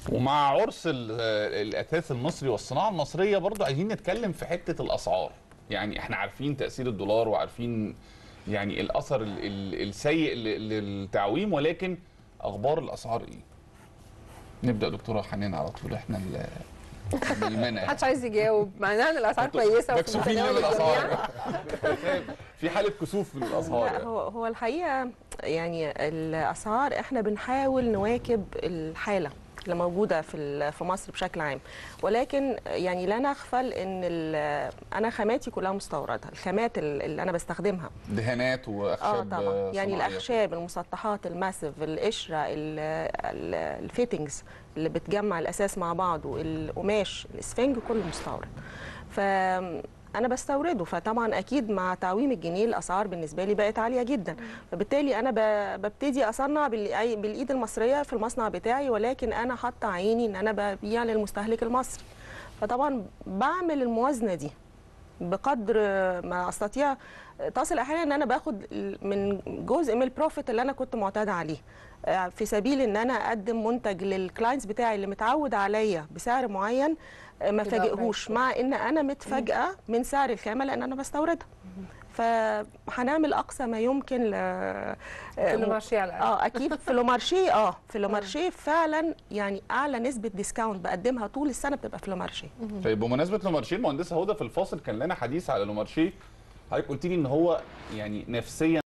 ومع عرس ال- الاثاث المصري والصناعه المصريه برضو عايزين نتكلم في حته الاسعار يعني احنا عارفين تاثير الدولار وعارفين يعني الاثر ال- ال- السيء ل- للتعويم ولكن اخبار الاسعار ايه نبدا دكتوره حنان على طول احنا ال- بالمنع يعني. محدش عايز يجاوب مع ان الاسعار كويسه وفي مكسوفين من متناول الاسعار الجميع. في حاله كسوف من الاسعار لا يعني. هو هو الحقيقه يعني الاسعار احنا بنحاول نواكب الحاله اللي موجوده في ال- في مصر بشكل عام ولكن يعني لا نغفل ان ال- انا خاماتي كلها مستورده الخامات ال- اللي انا بستخدمها دهانات اه واخشاب طبعا يعني صناعية. الاخشاب المسطحات الماسف القشره ال- ال- الفيتنجز اللي بتجمع الاساس مع بعضه القماش الاسفنج كله مستورد فانا بستورده فطبعا اكيد مع تعويم الجنيه الاسعار بالنسبه لي بقت عاليه جدا فبالتالي انا ب- ببتدي اصنع بالأي- بالايد المصريه في المصنع بتاعي ولكن انا حاطه عيني ان انا ببيع للمستهلك المصري فطبعا بعمل الموازنه دي بقدر ما استطيع تصل احيانا ان انا باخد من جزء من البروفيت اللي انا كنت معتاده عليه آه، في سبيل ان انا اقدم منتج للكلاينتس بتاعي اللي متعود عليا بسعر معين آه، ما يبقى فاجئهوش قريب. مع ان انا متفاجئه من سعر الخامه لان انا بستوردها فهنعمل اقصى ما يمكن ل في المارشي على الأقل. اه اكيد في لومارشي اه في لومارشي فعلا يعني اعلى نسبه ديسكاونت بقدمها طول السنه بتبقى في لومارشي طيب بمناسبه لومارشيه المهندسه هدى في الفاصل كان لنا حديث على لومارشيه حضرتك قلت لي ان هو يعني نفسيا